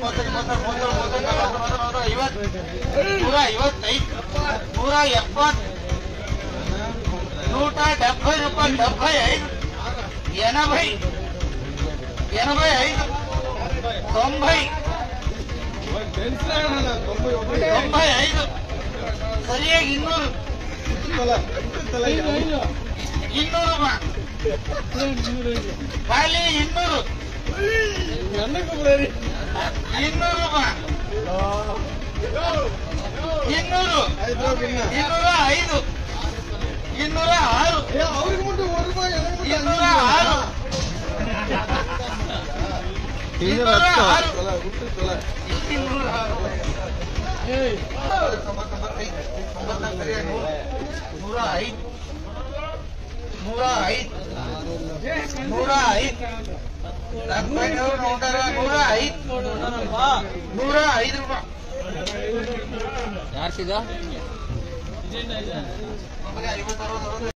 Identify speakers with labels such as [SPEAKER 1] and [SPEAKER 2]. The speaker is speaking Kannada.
[SPEAKER 1] ನೂರ ಐವತ್ತೈದು ನೂರ ಎಪ್ಪತ್ತು ನೂಟ ಡెబ్బై ರೂಪಾಯಿ ಡెబ్బై ಐದು ಎನಭೈ ಎನಭై ಐದು తొంభై తొంభై ఐదు ಸರಿಯಾಗಿ ಇನ್ನೂರು ಇನ್ನೂರು ಬಾ ಖಾಲಿ ಇನ್ನೂರು ಇನ್ನೂರು ಬಾ ಇನ್ನೂರು ಇನ್ನೂರ ಐದು ಇನ್ನೂರ ಆರು ಇನ್ನೂರ ಆರು ಇನ್ನೂರ ಆರು ಇನ್ನೂರ ಆರು ನೂರ ಐದು ನೂರ ಐದು ನೂರ ಐದು ನೂರ ಐದು ನೂರ ಐದು ರೂಪಾಯಿ
[SPEAKER 2] ಯಾರ್ಸಿದ
[SPEAKER 1] ನಮಗೆ ಐವತ್ತು ಅರವತ್ತು ಅರವತ್ತು